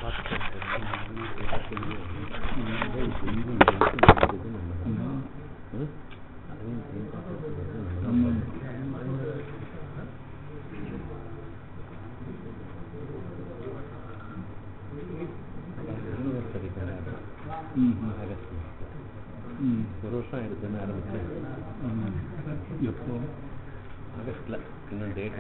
ஒரு வருஷம் ஆயிடுச்சுன்னு ஆரம்பிச்சேன் எப்போ ஆகஸ்ட்ல இன்னும் டேட்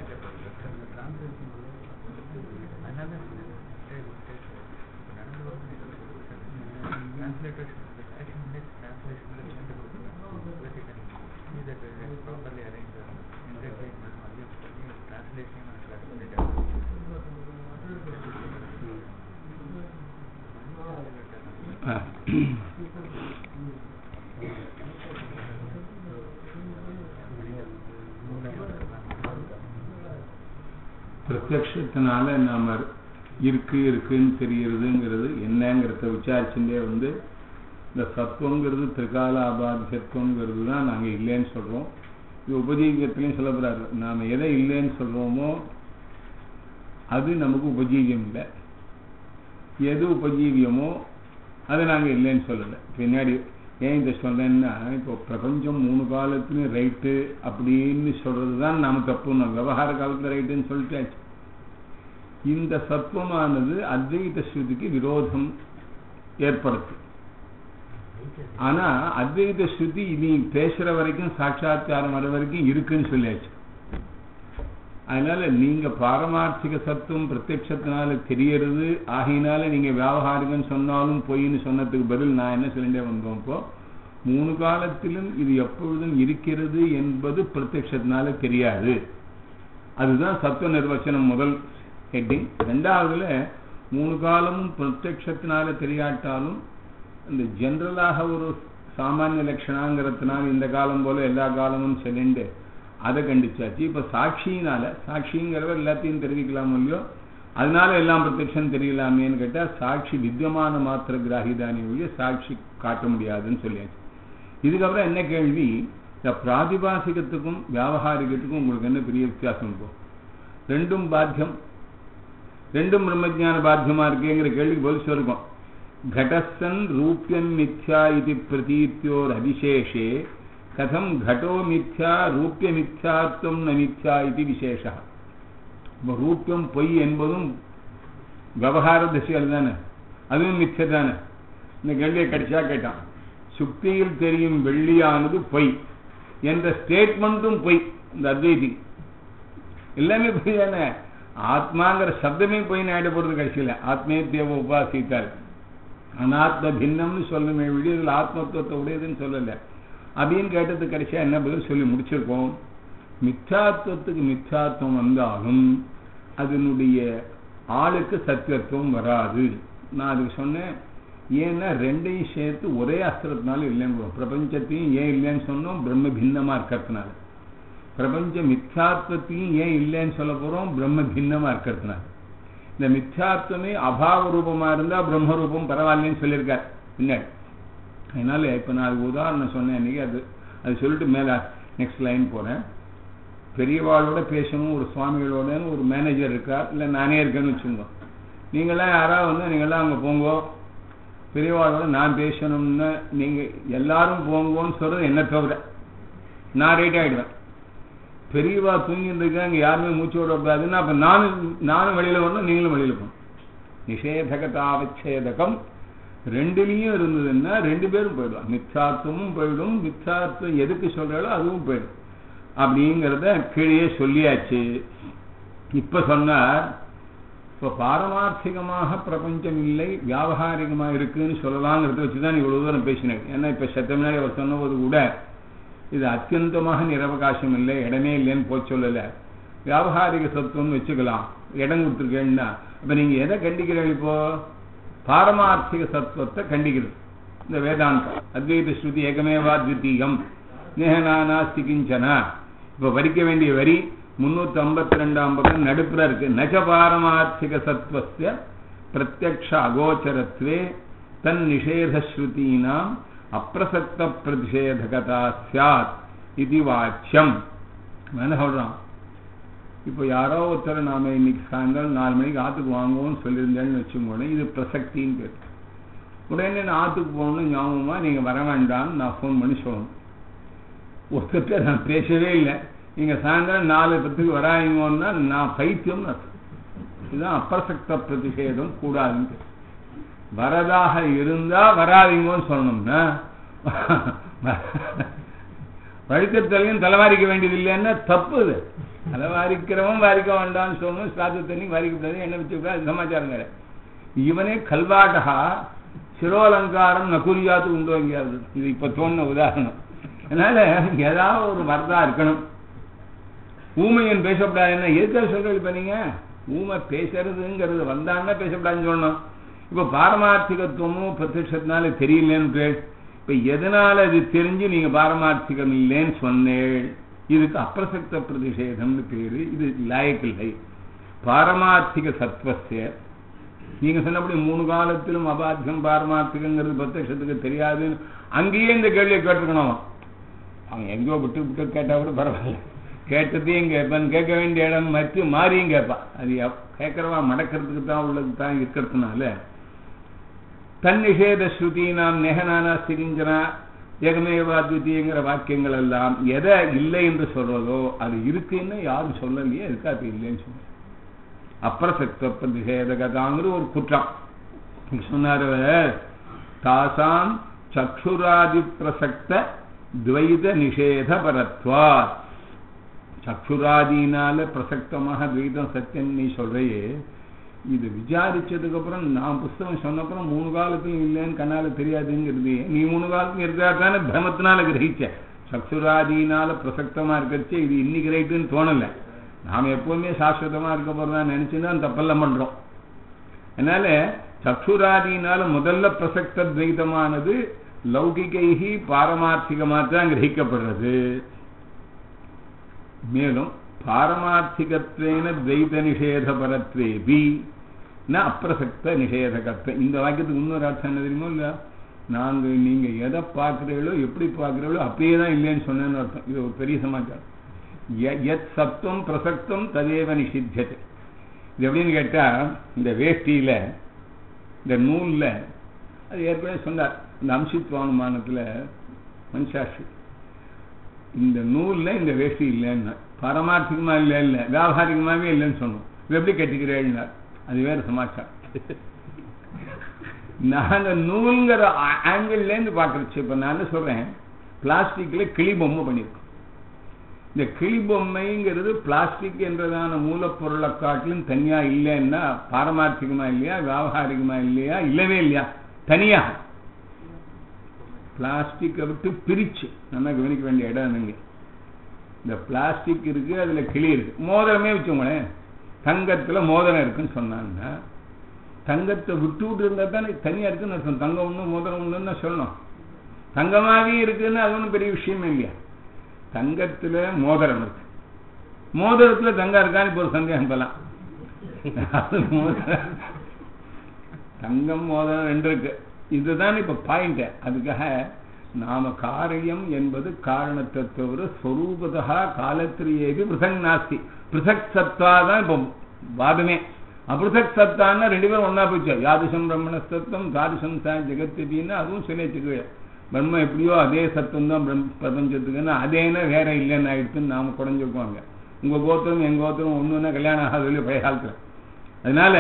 பிரத்யக்ஷத்தினால நாம இருக்கு இருக்குன்னு தெரியறதுங்கிறது என்னங்கிறத விசாரிச்சுட்டே வந்து இந்த சத்துவங்கிறது திரிகால அபாத்தியத்துவங்கிறது தான் நாங்க இல்லைன்னு சொல்றோம் இது உபஜீவியத்திலையும் சொல்லப்படுறாரு நாம எதை இல்லைன்னு சொல்றோமோ அது நமக்கு உபஜீவியம் இல்லை எது உபஜீவியமோ அதை நாங்க இல்லைன்னு சொல்லலை பின்னாடி ஏன் இதை சொல்றேன்னா இப்போ பிரபஞ்சம் மூணு காலத்துலயும் ரைட்டு அப்படின்னு சொல்றது தான் நாம தப்புன்னு விவகார காலத்துல ரைட்டுன்னு சொல்லிட்டாச்சு இந்த சத்துவமானது அத்வைத ஸ்ருதிக்கு விரோதம் ஏற்படுத்து ஆனா அத்வைத ஸ்ருதி நீ பேசுற வரைக்கும் சாட்சாத்காரம் வர வரைக்கும் இருக்குன்னு சொல்லியாச்சு அதனால நீங்க பாரமார்த்திக சத்துவம் பிரத்யட்சத்தினால தெரியறது ஆகையினால நீங்க வியாபகாரிகன்னு சொன்னாலும் பொய்ன்னு சொன்னதுக்கு பதில் நான் என்ன சொல்லிட்டே வந்தோம் இப்போ மூணு காலத்திலும் இது எப்பொழுதும் இருக்கிறது என்பது பிரத்யட்சத்தினால தெரியாது அதுதான் சத்துவ நிர்வச்சனம் முதல் ஹெட்டிங் ரெண்டாவதுல மூணு காலமும் பிரத்யட்சத்தினால தெரியாட்டாலும் இந்த ஜென்ரலாக ஒரு சாமானிய லட்சணாங்கிறதுனால இந்த காலம் போல எல்லா காலமும் சொல்லிண்டு அதை கண்டிச்சாச்சு இப்ப சாட்சியினால சாட்சிங்கிறவர் எல்லாத்தையும் தெரிவிக்கலாம் இல்லையோ அதனால எல்லாம் பிரத்யட்சம் தெரியலாமேன்னு கேட்டா சாட்சி வித்தியமான மாத்திர கிராகிதானி ஒழிய சாட்சி காட்ட முடியாதுன்னு சொல்லியாச்சு இதுக்கப்புறம் என்ன கேள்வி இந்த பிராதிபாசிகத்துக்கும் வியாபகாரிகத்துக்கும் உங்களுக்கு என்ன பெரிய வித்தியாசம் இருக்கும் ரெண்டும் பாத்தியம் ரெண்டும் பிரம்மஜான பாத்தியமா இருக்கேங்கிற கேள்விக்கு பதில் சொல்லிருக்கோம் घटस्सन् रूप्यं मिथ्या इति प्रतीत्योर अविशेषे कथं घटो मिथ्या रूप्यमिथ्यात्वं न मिथ्या इति विशेषः ரூப்பியம் பொய் என்பதும் விவகார திசையில் தானே அதுவும் மிச்ச தானே இந்த கேள்வியை கடிச்சா கேட்டான் சுக்தியில் தெரியும் வெள்ளியானது பொய் என்ற ஸ்டேட்மெண்ட்டும் பொய் இந்த அத்வைதி எல்லாமே பொய் தானே ஆத்மாங்கிற சப்தமே பொய் ஆயிட போறது கடைசியில் ஆத்மே தேவ உபாசித்தார் அனாத்ம பின்னம்னு சொல்லணுமே வெளியே இதில் ஆத்மத்துவத்தை உடையதுன்னு சொல்லலை அப்படின்னு கேட்டது கடைசியா என்ன பதில் சொல்லி முடிச்சிருக்கோம் மித்யாத்துவத்துக்கு மித்யாத்துவம் வந்தாலும் அதனுடைய ஆளுக்கு சத்தியத்துவம் வராது நான் அதுக்கு சொன்னேன் ஏன்னா ரெண்டையும் சேர்த்து ஒரே அஸ்திரத்தினால இல்லைன்னு பிரபஞ்சத்தையும் ஏன் இல்லைன்னு சொன்னோம் பிரம்ம பின்னமா இருக்கிறதுனால பிரபஞ்ச மித்யாத்வத்தையும் ஏன் இல்லைன்னு சொல்ல போறோம் பிரம்ம பின்னமா இருக்கிறதுனால இந்த மித்யாத்வமே அபாவ ரூபமா இருந்தா பிரம்ம ரூபம் பரவாயில்லன்னு சொல்லியிருக்கார் பின்னாடி அதனால இப்ப நான் அதுக்கு உதாரணம் சொன்னேன் இன்னைக்கு அது அது சொல்லிட்டு மேல நெக்ஸ்ட் லைன் போறேன் பெரியவாளோட பேசணும் ஒரு சுவாமிகளோட ஒரு மேனேஜர் இருக்கார் இல்ல நானே இருக்கேன்னு வச்சுக்கோங்க நீங்களாம் யாராவது வந்து நீங்களாம் அங்க போங்க பெரியவாளோட நான் பேசணும்னு நீங்க எல்லாரும் போங்கன்னு சொல்றது என்ன தவிர நான் ரைட் ஆயிடுவேன் பெரியவா தூங்கிட்டு இருக்கா இங்க யாருமே மூச்சு விடக்கூடாதுன்னா அப்ப நானும் நானும் வெளியில வரணும் நீங்களும் வெளியில போகணும் நிஷேதகதாவச்சேதகம் ரெண்டுலயும் இருந்ததுன்னா ரெண்டு பேரும் போயிடுவான் மிச்சார்த்தமும் போயிடும் மிச்சார்த்தம் எதுக்கு சொல்றாலோ அதுவும் போயிடும் அப்படிங்கிறத கீழே சொல்லியாச்சு இப்ப சொன்னார் இப்ப பாரமார்த்திகமாக பிரபஞ்சம் இல்லை வியாபகாரிகமா இருக்குன்னு சொல்லலாங்கிறத வச்சுதான் இவ்வளவு தூரம் பேசினேன் ஏன்னா இப்ப சத்த முன்னாடி அவர் சொன்னபோது கூட இது அத்தியந்தமாக நிரவகாசம் இல்லை இடமே இல்லைன்னு போய் சொல்லல வியாபகாரிக சத்துவம்னு வச்சுக்கலாம் இடம் கொடுத்துருக்கேன்னா அப்ப நீங்க எதை கண்டிக்கிறீங்க இப்போ பாரமார்த்திக சத்துவத்தை கண்டிக்கிறது இந்த வேதாந்தம் அத்வைத ஸ்ருதி ஏகமேவா த்விதீயம் நேகனானாஸ்தி கிஞ்சனா இப்ப வரிக்க வேண்டிய வரி முன்னூத்தி ஐம்பத்தி ரெண்டாம் பக்கம் நடுப்புற இருக்கு நஜ பாரமார்த்திக சத்வஸ்ய பிரத்யக்ஷ அகோச்சரத்வே தன் நிஷேத ஸ்ருதீனாம் அப்பிரசக்த பிரதிஷேதகதா சாத் இது வாக்கியம் என்ன சொல்றான் இப்போ யாரோ ஒருத்தர் நாம இன்னைக்கு சாயங்காலம் நாலு மணிக்கு ஆத்துக்கு வாங்குவோம்னு சொல்லியிருந்தேன்னு வச்சுக்கோங்க இது பிரசக்தின்னு பேர் உடனே நான் ஆத்துக்கு போகணும்னு ஞாபகமா நீங்க வர வேண்டாம்னு நான் ஃபோன் பண்ணி சொல்லணும் ஒருத்தர்கிட்ட நான் பேசவே இல்லை நீங்க சாயந்தரம் நாலு பத்துக்கு வராங்கன்னு நான் பைத்தியம்னு அர்த்தம் இதுதான் அப்பிரசக்த பிரதிஷேதம் கூடாதுன்னு வரதாக இருந்தா வராதீங்கன்னு சொல்லணும்னா வழுக்கத்தலையும் தலைவாரிக்க வேண்டியது இல்லைன்னா தப்பு இது தலைவாரிக்கிறவன் வாரிக்க வேண்டாம்னு சொல்லணும் சாத்து தண்ணி வாரிக்கப்படாது என்ன வச்சுக்கூடாது சமாச்சாரம் கிடையாது இவனே கல்வாட்டகா சிரோலங்காரம் நகுரியாது உண்டோ எங்கேயாவது இது இப்ப தோணுன உதாரணம் அதனால ஏதாவது ஒரு வரதா இருக்கணும் ஊமையன் பேசப்படாதுன்னா எதுக்காக சொல்றது இப்ப நீங்க ஊமை பேசுறதுங்கிறது வந்தான்னா பேசப்படாதுன்னு சொல்லணும் இப்ப பாரமார்த்திகத்துவமும் பிரத்யட்சத்தினால தெரியலன்னு இப்ப எதனால இது தெரிஞ்சு நீங்க பாரமார்த்திகம் இல்லைன்னு சொன்னேன் இதுக்கு அப்பிரசக்த பிரதிஷேதம்னு பேரு இது லாயக்கில்லை பாரமார்த்திக சத்வசிய நீங்க சொன்னபடி மூணு காலத்திலும் அபாத்தியம் பாரமார்த்திகங்கிறது பிரத்யட்சத்துக்கு தெரியாதுன்னு அங்கேயே இந்த கேள்வியை கேட்டிருக்கணும் அவன் எங்கோ விட்டு விட்டு கேட்டா கூட பரவாயில்ல கேட்டதையும் கேட்பான் கேட்க வேண்டிய இடம் மற்ற மாறியும் கேட்பான் அது கேட்கறவா மடக்கிறதுக்கு தான் உள்ளது தான் இருக்கிறதுனால தன்னிஷேத ஸ்ருதி நாம் நெகனானா ஸ்திரிஞ்சனா ஏகமேவாத்வித்தியங்கிற வாக்கியங்கள் எல்லாம் எதை இல்லை என்று சொல்றதோ அது இருக்குன்னு யாரும் சொல்லலையே அதுக்கு அது இல்லைன்னு சொல்ல அப்பிரசக்த பிரதிஷேதகதாங்கிற ஒரு குற்றம் சொன்னார் தாசாம் சக்ஷுராதி பிரசக்த துவைத நிஷேத பரத்வா சக்ஷுராதினால பிரசக்தமாக துவைதம் சத்தியம் நீ சொல்றையே இது விசாரிச்சதுக்கு அப்புறம் நான் புஸ்தகம் சொன்னப்புறம் மூணு காலத்தையும் இல்லைன்னு கண்ணால தெரியாதுங்கிறது நீ மூணு காலத்தையும் இருக்கா தானே பிரமத்தினால கிரகிச்ச சக்ஷுராதினால பிரசக்தமா இருக்கச்சு இது இன்னைக்கு ரைட்டுன்னு தோணல நாம எப்பவுமே சாஸ்வதமா இருக்க போறதா நினைச்சுன்னா தப்பெல்லாம் பண்றோம் அதனால சக்ஷுராதினால முதல்ல பிரசக்த துவைதமானது லௌகிகைகி பாரமார்த்திகமா தான் கிரகிக்கப்படுறது மேலும் பாரமார்த்திகத்வேன துவைத நிஷேத பரத்வேபி ந அப்பிரசக்த நிஷேதகத்வ இந்த வாக்கியத்துக்கு இன்னொரு அர்த்தம் என்ன தெரியுமோ இல்ல நாங்க நீங்க எதை பார்க்கிறீங்களோ எப்படி பார்க்கிறீங்களோ அப்படியே தான் இல்லைன்னு சொன்னேன்னு அர்த்தம் இது ஒரு பெரிய சமாச்சாரம் எத் சத்துவம் பிரசக்தம் ததேவ நிஷித்தியது இது எப்படின்னு கேட்டா இந்த வேஷ்டியில இந்த நூல்ல அது ஏற்கனவே சொன்னார் இந்த அம்சித்வானுமானத்துல மனுஷாஷி இந்த நூல்ல இந்த வேஷ்டி இல்லைன்னா பரமார்த்திகமா இல்ல இல்ல வியாபாரிகமாவே இல்லைன்னு சொன்னோம் இது எப்படி கட்டிக்கிறேன்னா அது வேற சமாச்சாரம் நாங்க நூல்ங்கிற ஆங்கிள் இருந்து பாக்குறச்சு இப்ப நான் என்ன சொல்றேன் பிளாஸ்டிக்ல கிளி பொம்மை பண்ணிருக்கோம் இந்த கிளி பொம்மைங்கிறது பிளாஸ்டிக் என்றதான மூலப்பொருளை காட்டிலும் தனியா இல்லைன்னா பாரமார்த்திகமா இல்லையா வியாபாரிகமா இல்லையா இல்லவே இல்லையா தனியா பிளாஸ்டிக்கை விட்டு பிரிச்சு நம்ம கவனிக்க வேண்டிய இடம் நீங்க இந்த பிளாஸ்டிக் இருக்கு அதுல கிளி இருக்கு மோதிரமே வச்சோங்களேன் தங்கத்துல மோதிரம் இருக்குன்னு சொன்னாங்கன்னா தங்கத்தை விட்டு விட்டு இருந்தா தானே தனியா இருக்குன்னு அர்த்தம் தங்கம் ஒண்ணு மோதிரம் ஒண்ணுன்னு சொல்லணும் தங்கமாவே இருக்குன்னு அது ஒன்றும் பெரிய விஷயமே இல்லையா தங்கத்துல மோதிரம் இருக்கு மோதிரத்துல தங்கம் இருக்கான்னு இப்போ ஒரு சந்தேகம் போலாம் தங்கம் மோதிரம் ரெண்டு இருக்கு இதுதான் இப்ப பாயிண்ட் அதுக்காக நாம காரியம் என்பது காரணத்தை தவிர ஸ்வரூபதா காலத்திலேயே பிருசக் நாஸ்தி பிருசக் சத்தா தான் இப்போ வாதமே அபிருசக் சத்தான்னா ரெண்டு பேரும் ஒன்னா போச்சு யாதிசம் பிரம்மண சத்தம் தாதிசம் சா ஜெகத்தின்னு அதுவும் சொல்லிச்சுக்கு பிரம்ம எப்படியோ அதே சத்தம் தான் பிரபஞ்சத்துக்குன்னு அதேனா வேற இல்லைன்னு ஆயிடுச்சுன்னு நாம குறைஞ்சிருக்கோங்க உங்க கோத்திரம் எங்க கோத்திரம் ஒண்ணுன்னா கல்யாணம் ஆகாது இல்லை பழைய காலத்துல அதனால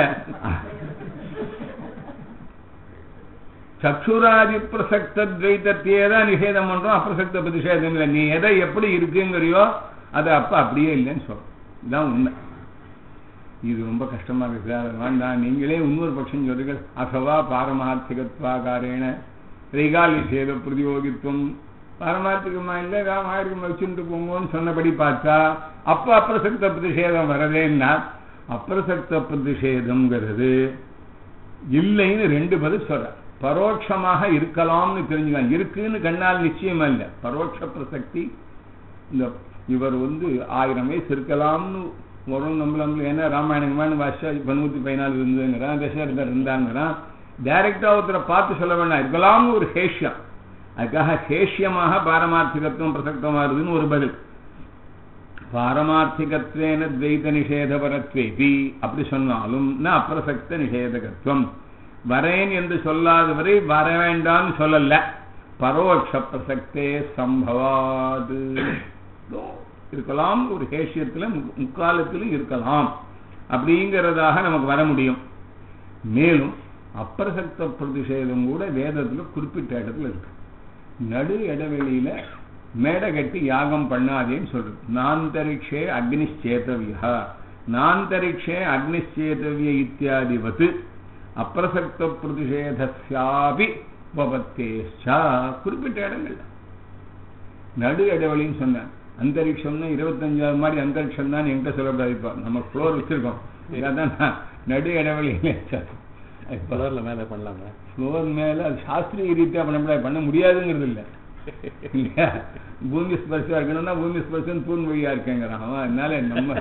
சக்ஷுராதி பிரசக்த துவைத்தத்தையே தான் நிஷேதம் பண்றோம் அப்பிரசக்த பிரதிஷேதம் இல்லை நீ எதை எப்படி இருக்குங்கிறியோ அது அப்ப அப்படியே இல்லைன்னு சொல்றோம் இதுதான் உண்மை இது ரொம்ப கஷ்டமா இருக்கு அது வேண்டாம் நீங்களே இன்னொரு பட்சம் சொல்றீங்க அசவா பாரமார்த்திகத்வாகாரேன ரைகால் நிஷேத பிரதியோகித்துவம் பாரமார்த்திகமா இல்லை ராமாயிரமா வச்சுட்டு போங்கன்னு சொன்னபடி பார்த்தா அப்ப அப்பிரசக்த பிரதிஷேதம் வரதேன்னா அப்பிரசக்த பிரதிஷேதம்ங்கிறது இல்லைன்னு ரெண்டு பதில் சொல்ற பரோட்சமாக இருக்கலாம்னு தெரிஞ்சுக்கலாம் இருக்குன்னு கண்ணால் நிச்சயமா இல்லை பரோட்ச பிரசக்தி இந்த இவர் வந்து ஆயிரம் வயசு இருக்கலாம்னு வரும் நம்மள நம்மள ஏன்னா ராமாயணமான பாஷா இப்ப நூத்தி பதினாலு இருந்ததுங்கிறான் தசரதர் இருந்தாங்கிறான் டைரக்டா ஒருத்தரை பார்த்து சொல்ல வேண்டாம் இருக்கலாம்னு ஒரு ஹேஷ்யம் அதுக்காக ஹேஷ்யமாக பாரமார்த்திகத்துவம் பிரசக்தமா இருக்குதுன்னு ஒரு பதில் பாரமார்த்திகத்வேன துவைத நிஷேதபரத்வேபி அப்படி சொன்னாலும் ந அப்பிரசக்த நிஷேதகத்துவம் வரேன் என்று சொல்லாதவரை வர வேண்டாம்னு சொல்லல பரோட்ச பிரசக்தே சம்பவாது இதோ இருக்கலாம் ஒரு ஹேஷியத்துல மு- முக்காலத்திலும் இருக்கலாம் அப்படிங்கிறதாக நமக்கு வர முடியும் மேலும் அப்பிரசக்த பிரதிஷேதம் கூட வேதத்துல குறிப்பிட்ட இடத்துல இருக்கு நடு இடைவெளியில மேடை கட்டி யாகம் பண்ணாதேன்னு சொல்றது நாந்தரிக்ஷே அக்னிச்சேதவியா நாந்தரிக்ஷே அக்னிச்சேதவிய இத்தியாதிவத் அப்பிரசக்த பிரதிஷேதஸ்யாபி உபபத்தேஷ்சா குறிப்பிட்ட இடங்கள்ல நடு இடைவெளின்னு சொன்னேன் அந்தரிக்ஷம்னா இருபத்தஞ்சாவது மாதிரி அந்தரிக்ஷம் தான் என்கிட்ட சொல்லக்கூடாது இப்போ நம்ம ஃப்ளோர் வச்சிருக்கோம் இதான் நான் நடு இடைவெளியில இப்போ ஃப்ளோரில் மேலே பண்ணலாங்க ஃப்ளோர் மேல அது சாஸ்திரிய ரீதியா பண்ண முடியாது பண்ண முடியாதுங்கிறது இல்ல இல்லையா பூமி ஸ்பர்ஷா இருக்கணும்னா பூமி ஸ்பர்ஷம் தூண் வழியா இருக்கேங்கிறான் அவன் அதனால நம்ம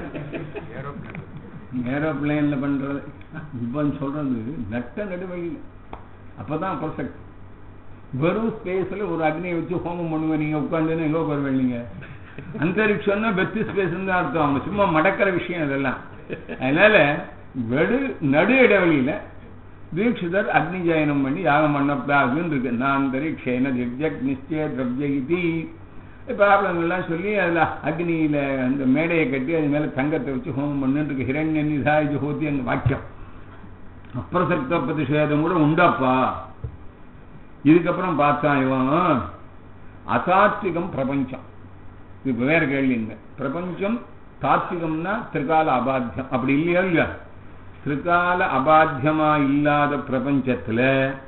ஏரோப்ளேன்ல பண்றது இப்போ சொல்றது நட்ட நடுவழியில் அப்பதான் பர்ஃபெக்ட் வெறும் ஸ்பேஸ்ல ஒரு அக்னியை வச்சு ஹோமம் பண்ணுவேன் நீங்க உட்காந்துன்னு எங்க உட்காருவேன் நீங்க அந்தரிக்ஷம்னா வெற்றி ஸ்பேஸ் தான் அர்த்தம் அவங்க சும்மா மடக்கிற விஷயம் இதெல்லாம் அதனால வெடு நடு இடைவெளியில தீட்சிதர் அக்னி ஜயனம் பண்ணி யாகம் பண்ணப்படாதுன்னு இருக்கு நான் அந்தரிக்ஷேன திவ்யக் நிச்சய திரவிய இதி ப்ராப்ளங்கள்லாம் சொல்லி அதுல அக்னியில அந்த மேடையை கட்டி அது மேல தங்கத்தை வச்சு ஹோமம் பண்ணுன்னு இருக்கு ஹிரண்ய நிதாய ஜோதி அந்த வாக்கியம் அப்பிரசக்த பிரதிஷேதம் கூட உண்டாப்பா இதுக்கப்புறம் பார்த்தா இவன் அசாத்விகம் பிரபஞ்சம் இது வேற கேள்வி இல்லை பிரபஞ்சம் தாத்விகம்னா திரிகால அபாத்தியம் அப்படி இல்லையா இல்லையா திரிகால அபாத்தியமா இல்லாத பிரபஞ்சத்துல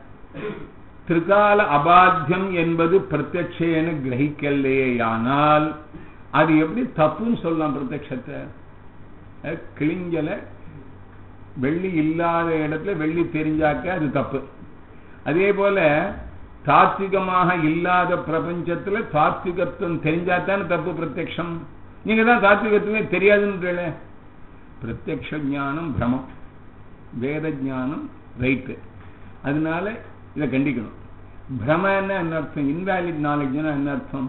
திரிகால அபாத்தியம் என்பது பிரத்யக்ஷேன கிரகிக்கலையானால் அது எப்படி தப்புன்னு சொல்லலாம் பிரத்யக்ஷத்தை அஹ் கிளிஞ்சல வெள்ளி இல்லாத இடத்துல வெள்ளி தெரிஞ்சாக்க அது தப்பு அதே போல தாத்விகமாக இல்லாத பிரபஞ்சத்துல தாத்விகத்துவம் தெரிஞ்சாத்தானே தப்பு பிரத்யக்ஷம் நீங்க தான் தாத்விகத்துவமே தெரியாதுன்னு பிரத்யக்ஷ ஞானம் பிரமம் வேத ஞானம் ரைட்டு அதனால இதை கண்டிக்கணும் பிரமன்னா என்ன அர்த்தம் இன்வேலிட் நாலேஜ்னா என்ன அர்த்தம்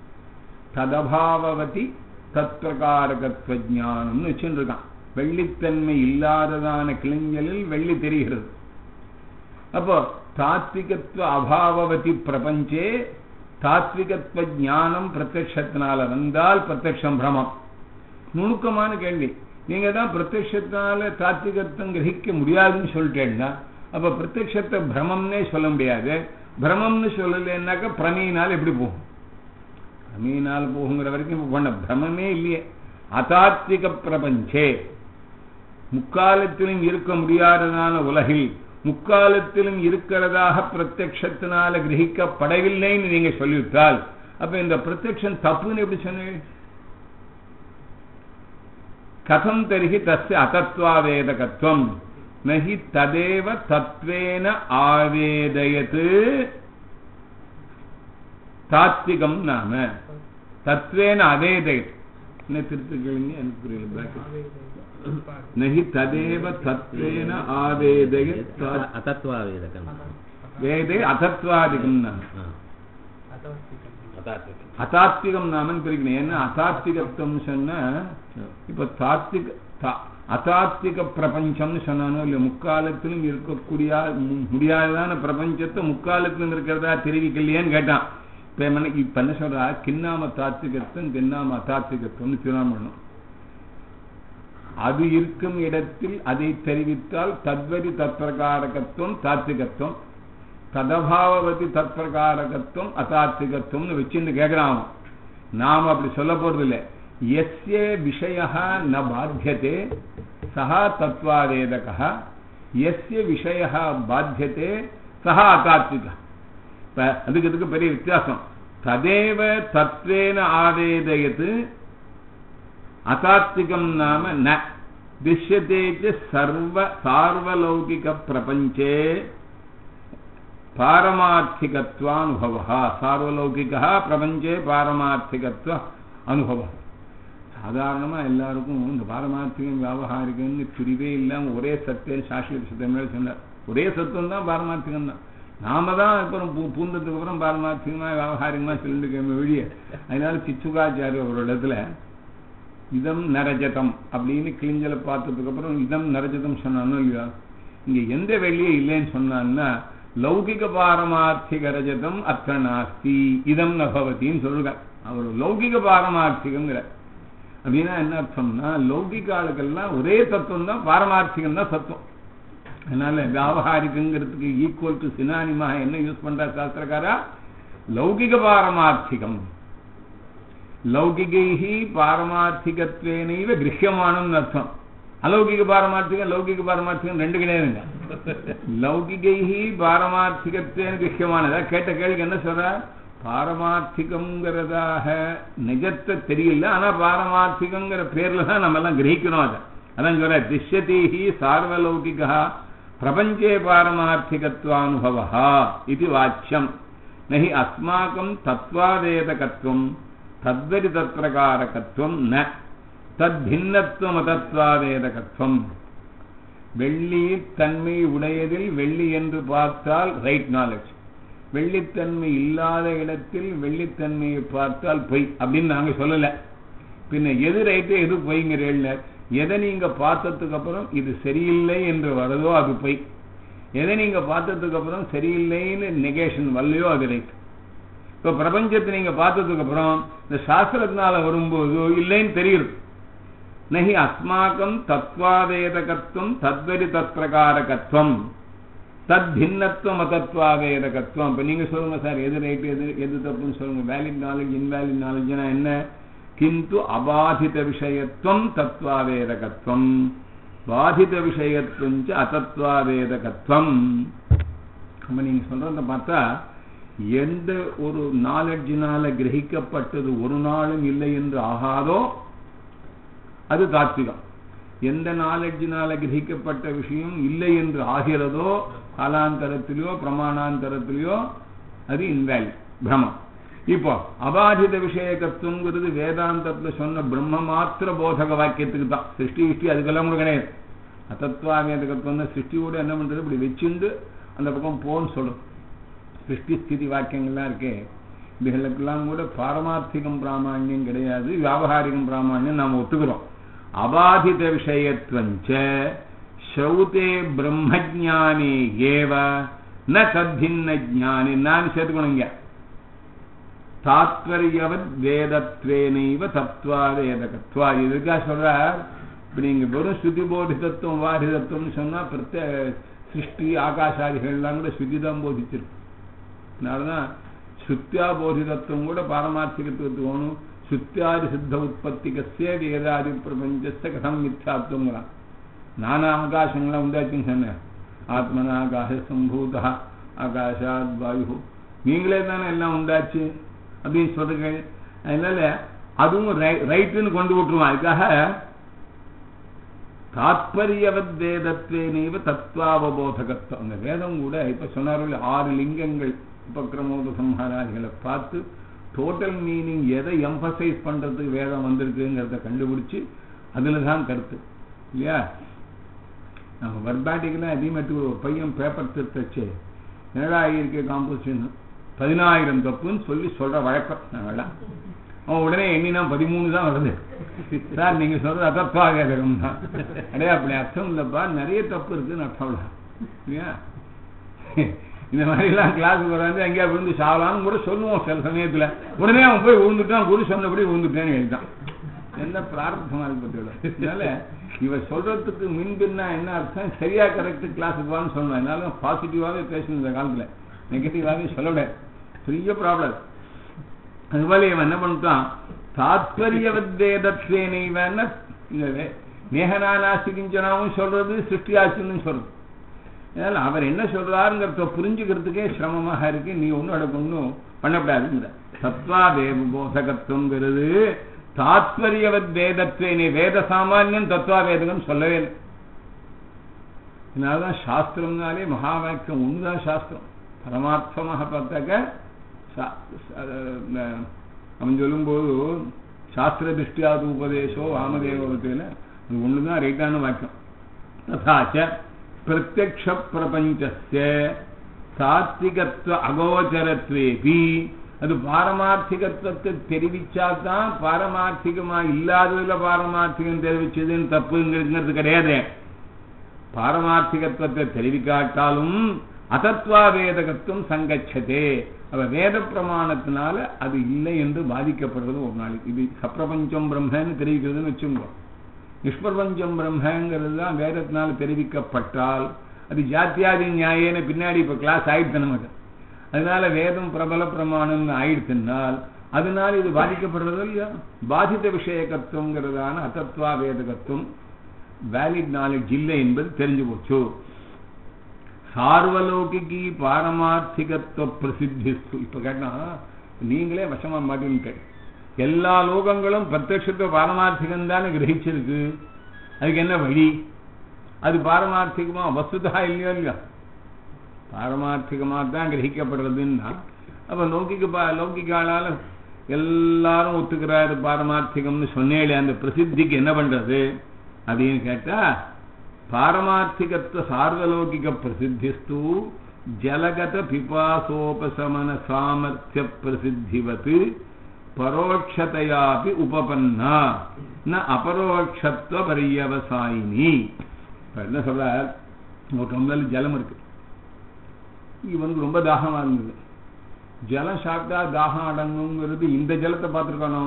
ததபாவவதி தத்பிரகாரகத்துவ ஞானம்னு வச்சுட்டு இருக்கான் வெள்ளித்தன்மை இல்லாததான கிளிஞ்சலில் வெள்ளி தெரிகிறது அப்போ தாத்விகத்துவ அபாவவதி பிரபஞ்சே தாத்விகத்துவ ஞானம் பிரத்யக்ஷத்தினால வந்தால் பிரத்யக்ஷம் பிரமம் நுணுக்கமான கேள்வி நீங்க தான் பிரத்யக்ஷத்தினால தாத்விகத்துவம் கிரகிக்க முடியாதுன்னு சொல்லிட்டேன்னா அப்ப பிரத்யக்ஷத்தை பிரமம்னே சொல்ல முடியாது பிரமம்னு சொல்லலைன்னாக்க பிரமையினால் எப்படி போகும் பிரமையினால் போகுங்கிற வரைக்கும் இப்ப பண்ண பிரமமே இல்லையே அதாத்விக பிரபஞ்சே முக்காலத்திலும் இருக்க முடியாததான உலகில் முக்காலத்திலும் இருக்கிறதாக பிரத்யக்ஷத்தினால கிரகிக்கப்படவில்லைன்னு நீங்க சொல்லிவிட்டால் அப்ப இந்த பிரத்யக்ஷம் தப்புன்னு எப்படி சொன்னீங்க கதம் தருகி தஸ்ய அதத்வாவேதகத்துவம் நகி ததேவ தத்வேன ஆவேதயத் தாத்விகம் நாம தத்வேன அவேதயத் என்ன திருத்து கேளுங்க எனக்கு புரியல bracket. நகி ததேவ தத்வேன ஆவேதயத் தா- அத்தத்வாவேதகம் வேதே அதத்வாதிகம் நாம ஆ. அதாத்விகம் அதாத்விகம் நாமன்னு பிரிக்கணும் ஏன்னா அதாத்விகத்துவம் சொன்னா இப்ப தாத்விக தா- அதாத்விக பிரபஞ்சம்னு சொன்னானோ இல்ல முக்காலத்திலும் இருக்கக்கூடிய மு- முடியாததான பிரபஞ்சத்தை முக்காலத்திலும் இருக்கிறதா தெரிவிக்கலையேன்னு கேட்டான் இப்ப என்ன இப்ப என்ன சொல்றா கிண்ணாம தாத்விகத்துவம் கிண்ணாம அதாத்விகத்துவம்னு தீர்மானம் பண்ணும் அது இருக்கும் இடத்தில் அதை தெரிவித்தால் தத்வதி தற்பிரகாரகத்துவம் தாத்விகத்துவம் ததபாவதி தற்பிரகாரகத்துவம் அதாத்விகத்துவம்னு வச்சுட்டு கேட்கிறான் அவன். நாம் அப்படி சொல்ல போறது இல்லை எஸ்ய விஷய ந பாத்தியதே சஹா தத்வாவேதக எஸ்ய விஷய பாத்தியதே சஹா அதாத்விக இப்ப அதுக்கு இதுக்கு பெரிய வித்தியாசம் ததேவ தத்வேன ஆவேதயத் அதாத்விகம் நாம ந திஷ்யதே ச சர்வ சார்வலௌகிக பிரபஞ்சே பாரமார்த்திகத்வானுபவ சார்வலௌகிக பிரபஞ்சே பாரமார்த்திகத்வ அனுபவ சாதாரணமா எல்லாருக்கும் இந்த பாரமார்த்திகம் வியாபகாரிகம்னு பிரிவே இல்லாம ஒரே சத்தியம் சாஸ்திர சத்தியம் மேல சொன்னார் ஒரே சத்துவம் தான் பாரமார்த்திகம் தான் நாம தான் அப்புறம் பூ- பூந்ததுக்கு அப்புறம் பாரமார்த்திகமா வியாபகாரிகமா சொல்லிட்டு வெளியே அதனால சிச்சுகாச்சாரிய ஒரு இடத்துல இதம் நரஜதம் அப்படின்னு கிழிஞ்சலை பார்த்ததுக்கு அப்புறம் இதம் நரஜதம் சொன்னானோ இல்லையா இங்க எந்த வெள்ளியே இல்லைன்னு சொன்னான்னா லௌகிக பாரமார்த்திக ரஜதம் அத்த நாஸ்தி இதம் நபவத்தின்னு சொல்லுங்க அவர் லௌகிக பாரமார்த்திகங்கிற அப்படின்னா என்ன அர்த்தம்னா லௌகிக ஆளுக்கெல்லாம் ஒரே தத்துவம் தான் பாரமார்த்திகம் தான் தத்துவம் அதனால வியாபாரிகங்கிறதுக்கு ஈக்குவல் டு சினானிமா என்ன யூஸ் பண்ற சாஸ்திரக்காரா லௌகிக பாரமார்த்திகம் லௌகிகைஹி பாரமார்த்திகத்வேனைவ கிரகியமானம் அர்த்தம் அலௌகிக பாரமார்த்திகம் லௌகிக பாரமார்த்திகம் ரெண்டு கிடையாதுங்க லௌகிகைஹி பாரமார்த்திகத்வேன கிரகியமானதா கேட்ட கேள்விக்கு என்ன சொல்ற பாரமார்த்திகங்கிறதாக நிஜத்தை தெரியல ஆனா பாரமார்த்திகங்கிற பேர்ல தான் நம்ம எல்லாம் கிரகிக்கணும் அதை அதான் சொல்ற திஷ்யதீஹி சார்வலௌகிகா பிரபஞ்சே பாரமார்த்திகத்வானுபவா இது வாச்சியம் நஹி அஸ்மாக்கம் தத்வாதேதகத்துவம் தத்வரி தத்பிரகாரகத்துவம் ந தத்பின்னத்துவமதத்வாதேதகத்துவம் வெள்ளி தன்மை உடையதில் வெள்ளி என்று பார்த்தால் ரைட் நாலேஜ் வெள்ளித்தன்மை இல்லாத இடத்தில் வெள்ளித்தன்மையை பார்த்தால் பொய் அப்படின்னு நாங்க சொல்லல பின்ன எது ரைட்டு எது பொய்ங்கிறேன் எதை நீங்க பார்த்ததுக்கு அப்புறம் இது சரியில்லை என்று வரதோ அது பொய் எதை நீங்க பார்த்ததுக்கு அப்புறம் சரியில்லைன்னு நெகேஷன் வரலையோ அது ரைட் இப்ப பிரபஞ்சத்தை நீங்க பார்த்ததுக்கு அப்புறம் இந்த சாஸ்திரத்தினால வரும்போது இல்லைன்னு தெரியுது நகி அஸ்மாக்கம் தத்வாதேதகத்துவம் தத்வரி தத்பிரகாரகத்துவம் தத் பின்னத்துவம் அதத்வாதேதகத்துவம் இப்ப நீங்க சொல்லுங்க சார் எது ரைட்டு எது எது தப்புன்னு சொல்லுங்க வேலிட் நாலேஜ் இன்வேலிட் நாலேஜ்னா என்ன கிந்து அபாதித விஷயத்துவம் தத்வாவேதகத்துவம் பாதித விஷயத்துவம் அதத்வாவேதகத்துவம் அப்ப நீங்க சொல்றத பார்த்தா எந்த ஒரு நாலெட்ஜினால கிரகிக்கப்பட்டது ஒரு நாளும் இல்லை என்று ஆகாதோ அது தாத்விகம் எந்த நாலெட்ஜினால கிரகிக்கப்பட்ட விஷயம் இல்லை என்று ஆகிறதோ காலாந்தரத்திலேயோ பிரமாணாந்தரத்திலேயோ அது இன்வேலிட் பிரமம் இப்போ அபாதித விஷயகத்துவங்கிறது வேதாந்தத்துல சொன்ன பிரம்ம மாத்திர போதக வாக்கியத்துக்கு தான் சிருஷ்டி விஷ்டி அதுக்கெல்லாம் கூட கிடையாது அத்தத்வாவேதகத்துவம் தான் சிருஷ்டியோட என்ன பண்றது இப்படி வச்சுண்டு அந்த பக்கம் போன்னு சொல்லும் சிருஷ்டி ஸ்திதி வாக்கியங்கள்லாம் இருக்கே இதுகளுக்கெல்லாம் கூட பாரமார்த்திகம் பிராமணியம் கிடையாது வியாபகாரிகம் பிராமணியம் நாம் ஒத்துக்கிறோம் அபாதித விஷயத்துவஞ்ச ஸ்ரௌதே பிரம்மஜானே ஏவ ந தத்தின்ன ஜானி நான் சேர்த்துக்கணும் இங்க தாத்பரியவத் வேதத்வேனைவ தத்வா வேதகத்வா இதுக்கா சொல்றார் இப்ப நீங்க வெறும் ஸ்ருதி போதி தத்துவம் வாரி தத்துவம்னு சொன்னா பிரத்யேக சிருஷ்டி ஆகாஷாதிகள்லாம் கூட ஸ்ருதி தான் போதிச்சிருக்கு அதனாலதான் ஸ்ருத்தியா போதிதத்துவம் கூட பாரமார்த்திகத்துவத்துக்கு வேணும் ஸ்ருத்தியாதி சித்த உற்பத்திகசிய வேதாதி பிரபஞ்சஸ்த கதம் மித்யாத்துவங்கிறான் நானா ஆகாசங்களாம் உண்டாச்சுன்னு சொன்னேன் ஆத்மனா ஆகாச சம்பூதா ஆகாஷாத் வாயு நீங்களே தானே எல்லாம் உண்டாச்சு அப்படின்னு சொல்றீங்க அதனால அதுவும் ரைட்டுன்னு கொண்டு விட்டுருவான் அதுக்காக தாத்பரியவத் வேதத்வேனேவ தத்வாவபோதகத்துவம் அந்த வேதம் கூட இப்ப சொன்னார்கள் ஆறு லிங்கங்கள் உபக்கிரமோத சம்ஹாராதிகளை பார்த்து டோட்டல் மீனிங் எதை எம்பசைஸ் பண்றதுக்கு வேதம் வந்திருக்குங்கிறத கண்டுபிடிச்சு அதுல தான் கருத்து இல்லையா நம்ம வர்பாட்டிக்கெல்லாம் அதிகமாக எடுத்து ஒரு பையன் பேப்பர் திருத்தச்சு என்னடா ஆகியிருக்க காம்போசிஷன் பதினாயிரம் தப்புன்னு சொல்லி சொல்ற வழக்கம் நாங்கள்லாம் அவன் உடனே எண்ணினா பதிமூணு தான் வருது சார் நீங்க சொல்றது அதத்வாகம் தான் அடே அப்படி அர்த்தம் இல்லப்பா நிறைய தப்பு இருக்குன்னு அர்த்தம் இல்லையா இந்த மாதிரி எல்லாம் கிளாஸுக்கு வராது எங்கேயா விழுந்து சாவலான்னு கூட சொல்லுவோம் சில சமயத்துல உடனே அவன் போய் விழுந்துட்டான் குரு சொன்னபடி விழுந்துட்டேன்னு எழுதிட்டான் என்ன பிரார்த்தமா இருக்கு பத்தியோட அதனால இவ சொல்றதுக்கு மின்பின்னா என்ன அர்த்தம் சரியா கரெக்ட் கிளாஸுக்கு வான்னு சொல்லணும் அதனால பாசிட்டிவாவே பேசணும் இந்த காலத்துல நெகட்டிவாவே சொல்லல பெரிய ப்ராப்ளம் அதுபோல இவன் என்ன பண்ணிட்டான் தாத்பரியவத்வேதத்வேனைவன மேகனானாஸ்திகிஞ்சனாவும் சொல்றது சிருஷ்டியாச்சுன்னு சொல்றது அதனால அவர் என்ன சொல்றாருங்கிறத புரிஞ்சுக்கிறதுக்கே சிரமமாக இருக்கு நீ ஒன்னும் அடக்க ஒன்றும் பண்ணப்படாதுங்கிற தத்வா வேத போதகத்துவங்கிறது தாத்பரியவத் வேதத்வேனே வேத சாமானியம் தத்வா வேதகம் சொல்லவே இல்லை இதனாலதான் சாஸ்திரம்னாலே மகா வாக்கியம் ஒண்ணுதான் சாஸ்திரம் பரமார்த்தமாக பார்த்தாக்க அவன் சொல்லும்போது சாஸ்திர திருஷ்டியாது உபதேசோ வாமதேவத்தில் அது ஒண்ணுதான் ரைட்டான வாக்கியம் ததாச்ச பிரத்யக்ஷ பிரபஞ்சஸ்ய சாத்விகத்துவ அகோச்சரத்வேபி அது பாரமார்த்திகத்துவத்தை தெரிவிச்சாதான் பாரமார்த்திகமா இல்லாததுல பாரமார்த்திகம் தெரிவிச்சதுன்னு தப்புங்கிறது கிடையாது பாரமார்த்திகத்துவத்தை தெரிவிக்காட்டாலும் அதத்வா வேதகத்துவம் சங்கச்சதே அவ வேத பிரமாணத்தினால அது இல்லை என்று பாதிக்கப்படுறது ஒரு நாளைக்கு இது சப்பிரபஞ்சம் பிரம்மன்னு தெரிவிக்கிறதுன்னு வச்சுக்கோ நிஷ்பிரபஞ்சம் பிரம்மங்கிறது தான் வேதத்தினால் தெரிவிக்கப்பட்டால் அது ஜாத்தியாதி நியாயன்னு பின்னாடி இப்ப கிளாஸ் ஆயிடுத்து நமக்கு அதனால வேதம் பிரபல பிரமாணம்னு ஆயிடுத்துனால் அதனால இது பாதிக்கப்படுறது இல்லையா பாதித்த விஷயகத்துவங்கிறதான அத்தத்வா வேதகத்துவம் வேலிட் நாலேஜ் இல்லை என்பது தெரிஞ்சு போச்சு சார்வலௌகிகி பாரமார்த்திகத்துவ பிரசித்திஸ்து இப்ப கேட்டா நீங்களே வசமா மாட்டீங்க எல்லா லோகங்களும் பிரத்யட்சத்துவ பாரமார்த்திகம் தானே கிரகிச்சிருக்கு அதுக்கு என்ன வழி அது பாரமார்த்திகமா வசுதா இல்லையோ இல்லையா பாரமார்த்திகமா தான் கிரகிக்கப்படுறதுன்னா அப்ப லௌகிக பா லௌகிகாலால எல்லாரும் ஒத்துக்கிறாரு பாரமார்த்திகம்னு சொன்னேன் அந்த பிரசித்திக்கு என்ன பண்றது அப்படின்னு கேட்டா பாரமார்த்திகத்துவ சார்வலௌகிக பிரசித்திஸ்து ஜலகத பிபாசோபசமன சாமர்த்திய பிரசித்திவத் பரோட்சதையாபி உபபன்னா ந அபரோட்சத்துவ பரியவசாயினி என்ன சொல்ற ஒரு டம்ளர் ஜலம் இருக்கு இவனுக்கு ரொம்ப தாகமா இருந்தது ஜலம் சாப்பிட்டா தாகம் அடங்குங்கிறது இந்த ஜலத்தை பார்த்துருக்கானோ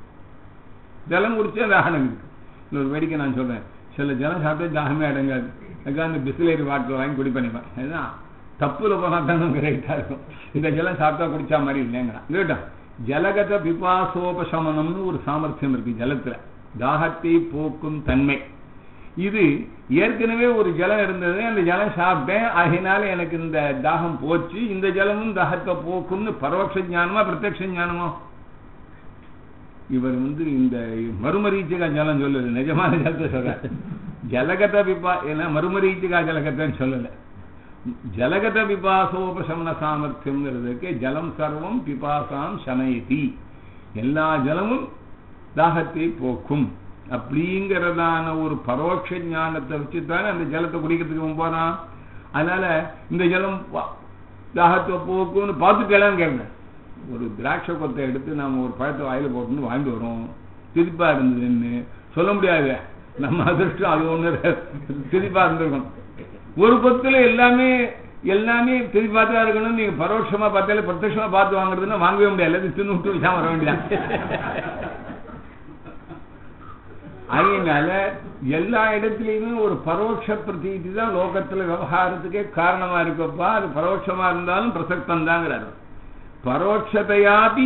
ஜலம் குடிச்சா தாகம் அடங்குது இன்னொரு வேடிக்கை நான் சொல்றேன் சில ஜலம் சாப்பிட்டா தாகமே அடங்காது அதுக்காக அந்த பிஸ்லேரி வாட்டர் வாங்கி குடி பண்ணிப்பேன் அதுதான் தப்புல போனா தான் கரெக்டா இருக்கும் இந்த ஜலம் சாப்பிட்டா குடிச்சா மாதிரி இல்லைங்கிறான் கேட்டான் ஜலகத பிபாசோபசமனம்னு ஒரு சாமர்த்தியம் இருக்கு ஜலத்துல தாகத்தை போக்கும் தன்மை இது ஏற்கனவே ஒரு ஜலம் இருந்தது அந்த ஜலம் சாப்பிட்டேன் அதனால எனக்கு இந்த தாகம் போச்சு இந்த ஜலமும் தாகத்தை போக்கும்னு பரோட்ச ஞானமா பிரத்யக்ஷ ஞானமா இவர் வந்து இந்த மறுமரீச்சிகா ஜலம் சொல்லல நிஜமான ஜலத்தை சொல்ற ஜலகத பிபா ஏன்னா மறுமரீச்சிகா ஜலகத்தன்னு சொல்லல ஜலகத பிபாசோபசமன சாமர்த்தியம்ங்கிறதுக்கு ஜலம் சர்வம் பிபாசாம் சமயதி எல்லா ஜலமும் தாகத்தை போக்கும் அப்படிங்கிறதான ஒரு பரோட்ச ஞானத்தை வச்சுத்தானே அந்த ஜலத்தை குடிக்கிறதுக்கு போறான் அதனால இந்த ஜலம் தாகத்தை போக்கும்னு பார்த்துக்கலான்னு கேட்டேன் ஒரு திராட்சை கொத்தை எடுத்து நாம ஒரு பழத்தை வாயில போட்டுன்னு வாங்கிட்டு வரோம் திருப்பா இருந்ததுன்னு சொல்ல முடியாது நம்ம அதிர்ஷ்டம் அது ஒண்ணு திருப்பா இருந்திருக்கும் ஒரு கொத்துல எல்லாமே எல்லாமே திருப்பி பார்த்தா இருக்கணும் நீங்க பரோட்சமா பார்த்தாலே பிரத்யட்சமா பார்த்து வாங்குறதுன்னா வாங்கவே முடியாது எல்லாத்தையும் தின்னு விட்டு விஷயம் வர வேண்டியதான் அதனால எல்லா இடத்துலயுமே ஒரு பரோட்ச பிரதீதி தான் லோகத்துல விவகாரத்துக்கே காரணமா இருக்கப்பா அது பரோட்சமா இருந்தாலும் பிரசக்தம் தாங்கிறாரு பரோட்சதையாபி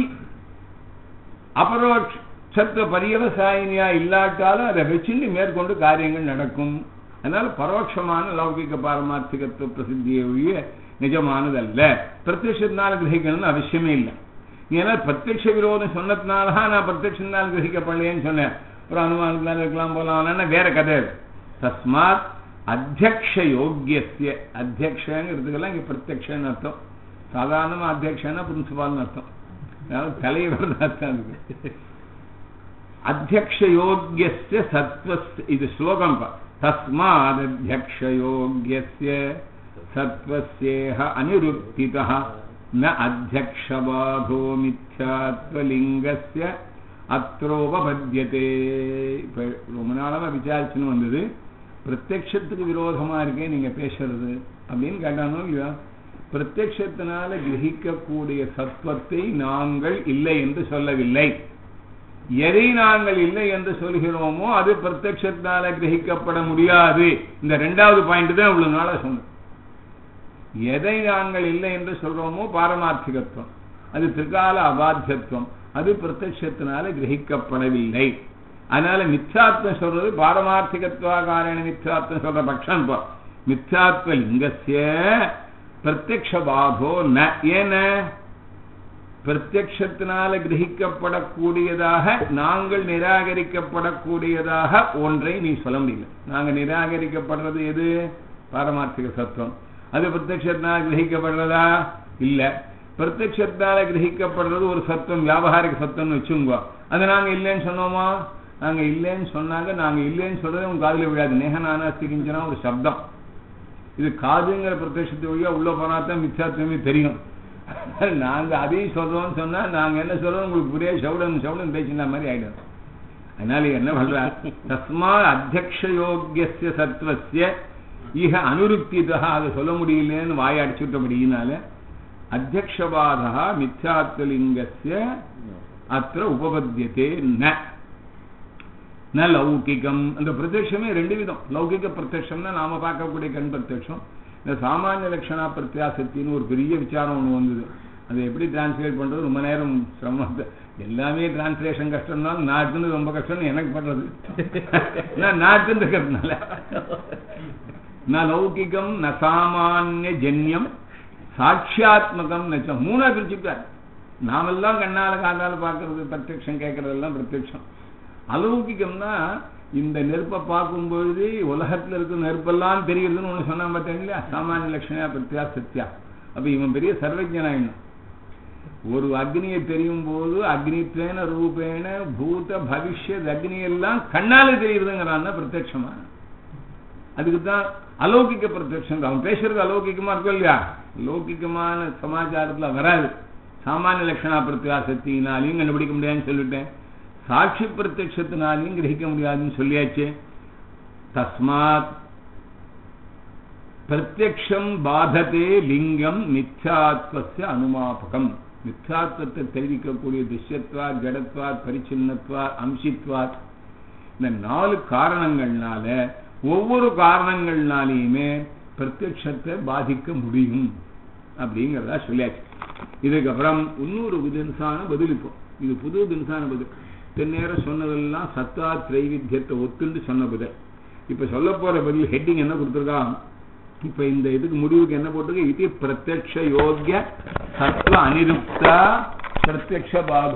அபரோட்சத்துவ பரியவசாயினியா இல்லாட்டாலும் அதை வச்சுட்டு மேற்கொண்டு காரியங்கள் நடக்கும் அதனால பரோட்சமான லௌகிக பாரமார்த்திகத்துவ பிரசித்தியை ஒழிய நிஜமானதல்ல பிரத்யட்சத்தினால கிரகிக்கணும்னு அவசியமே இல்லை ஏன்னா பிரத்யட்ச விரோதம் சொன்னதுனால நான் பிரத்யட்சத்தினால் கிரகிக்கப்படலையேன்னு சொன்னேன் ஒரு அனுமானத்தினால இருக்கலாம் போலாம் வேற கதை தஸ்மாத் அத்தியக்ஷ யோக்கியசிய அத்தியக்ஷங்கிறதுக்கெல்லாம் இங்க பிரத்யக்ஷன்னு அர்த்தம் சாதாரணமா அத்தியக்ஷன்னா பிரின்சிபால்னு அர்த்தம் அதாவது தலைவர் அர்த்தம் இருக்கு அத்தியக்ஷ யோக்கியசிய சத்வஸ் இது ஸ்லோகம் தஸ்மாதத்தியக்ஷ யோக்கியசிய சத்வஸ்யேஹ அனிருத்திதः ந அத்தியக்ஷபாதோ மித்யாத்வலிங்கஸ்ய அத்ரோபபத்தியதே இப்ப ரொம்ப நாளமா விசாரிச்சுன்னு வந்தது பிரத்யக்ஷத்துக்கு விரோதமா இருக்கே நீங்க பேசுறது அப்படின்னு கேட்டானோ இல்லையா பிரத்யக்ஷத்தினால கிரகிக்கக்கூடிய சத்வத்தை நாங்கள் இல்லை என்று சொல்லவில்லை எதை நாங்கள் இல்லை என்று சொல்கிறோமோ அது பிரத்யக்ஷத்தினால கிரகிக்கப்பட முடியாது இந்த ரெண்டாவது பாயிண்ட் தான் இவ்வளவு நாளா சொன்னோம் எதை நாங்கள் இல்லை என்று சொல்றோமோ பாரமார்த்திகத்துவம் அது திரிகால அபாத்தியத்துவம் அது பிரத்யட்சத்தினால கிரகிக்கப்படவில்லை அதனால மித்யாத்வம் சொல்றது பாரமார்த்திகத்துவாகாரண மித்யாத்வம் சொல்ற பட்சம் இப்போ மித்யாத்வ லிங்கசிய பிரத்யக்ஷ பாதோ ந ஏன பிரத்யக்ஷத்தினால கிரகிக்கப்படக்கூடியதாக நாங்கள் நிராகரிக்கப்படக்கூடியதாக ஒன்றை நீ சொல்ல முடியல நாங்க நிராகரிக்கப்படுறது எது பாரமார்த்திக சத்துவம் அது பிரத்யக்ஷத்தினால கிரகிக்கப்படுறதா இல்ல பிரத்யக்ஷத்தால கிரகிக்கப்படுறது ஒரு சத்தம் வியாபகாரிக சத்தம்னு வச்சுங்கோ அது நாங்க இல்லைன்னு சொன்னோமா நாங்க இல்லைன்னு சொன்னாங்க நாங்க இல்லைன்னு சொல்றது உங்க காதுல விழாது நேகநானாஸ்திகிஞ்சனா ஒரு சப்தம் இது காதுங்கிற பிரத்யட்சத்து வழியா உள்ள போனா தான் மித்யாத்வமே தெரியும் நாங்க அதையும் சொல்றோம்னு சொன்னா நாங்க என்ன சொல்றோம் உங்களுக்கு புரிய சவுடன் சவுடன் பேசின மாதிரி ஆயிடும் அதனால என்ன பண்ற தஸ்மா அத்தியக்ஷ யோக்கிய சத்வசிய இக அனுருக்திதா அதை சொல்ல முடியலன்னு வாய அடிச்சுட்டபடியினால அத்தியக்ஷவாதா மித்யாத்வலிங்கஸ்ய அத்த உபபத்தியதே ந ந லௌகிகம் அந்த பிரத்யட்சமே ரெண்டு விதம் லௌகிக பிரத்யட்சம்னா நாம பார்க்கக்கூடிய கண் பிரத்யட்சம் இந்த சாமானிய லட்சணா பிரத்யாசத்தின்னு ஒரு பெரிய விசாரம் ஒன்று வந்தது அது எப்படி டிரான்ஸ்லேட் பண்றது ரொம்ப நேரம் சிரமம் எல்லாமே டிரான்ஸ்லேஷன் கஷ்டம் தான் நாட்டுன்னு ரொம்ப கஷ்டம்னு எனக்கு பண்றது நான் நாட்டுன்னு இருக்கிறதுனால ந லௌகிகம் ந சாமானிய ஜன்யம் சாட்சியாத்மகம் நச்சம் மூணா பிரிச்சுட்டார் நாமெல்லாம் கண்ணால காதால பார்க்கறது பிரத்யக்ஷம் கேட்கறதெல்லாம் பிரத்யக்ஷம் அலௌகிகம்னா இந்த நெருப்பை பார்க்கும் பொழுது உலகத்துல இருக்க நெருப்பெல்லாம் தெரியுதுன்னு ஒண்ணு சொன்னா பார்த்தீங்களா சாமானிய லட்சணா பிரத்யா சத்யா அப்ப இவன் பெரிய சர்வஜனாயினும் ஒரு அக்னியை தெரியும் போது அக்னித்வேன ரூபேன பூத பவிஷ்யத் அக்னி எல்லாம் கண்ணால தெரியுதுங்கிறான் பிரத்யட்சமா அதுக்கு தான் அலௌகிக பிரத்யட்சம் அவன் பேசுறது அலௌகிகமா இருக்கும் இல்லையா லௌகிகமான சமாச்சாரத்துல வராது சாமானிய லட்சணா பிரத்யாசத்தினாலையும் கண்டுபிடிக்க முடியாதுன்னு சொல்லிட்டேன் சாட்சி பிரத்யட்சத்தினாலையும் கிரகிக்க முடியாதுன்னு சொல்லியாச்சு தஸ்மாத் பிரத்யக்ஷம் பாததே லிங்கம் மித்யாத்வசிய அனுமாபகம் மித்யாத்வத்தை தெரிவிக்கக்கூடிய திஷ்யத்வா ஜடத்வா பரிச்சின்னத்வா அம்சித்வா இந்த நாலு காரணங்கள்னால ஒவ்வொரு காரணங்கள்னாலையுமே பிரத்யக்ஷத்தை பாதிக்க முடியும் அப்படிங்கிறதா சொல்லியாச்சு இதுக்கப்புறம் இன்னொரு தினசான பதில் இப்போ இது புது தினசான பதில் தென்னேரம் சொன்னதெல்லாம் சத்தா திரைவித்தியத்தை ஒத்துண்டு சொன்ன பதில் இப்ப சொல்ல போற பதில் ஹெட்டிங் என்ன கொடுத்துருக்கான் இப்ப இந்த இதுக்கு முடிவுக்கு என்ன போட்டிருக்கு இது பிரத்யக்ஷ யோக்கிய சத்வ அனிருப்தா பிரத்யக்ஷ பாதோ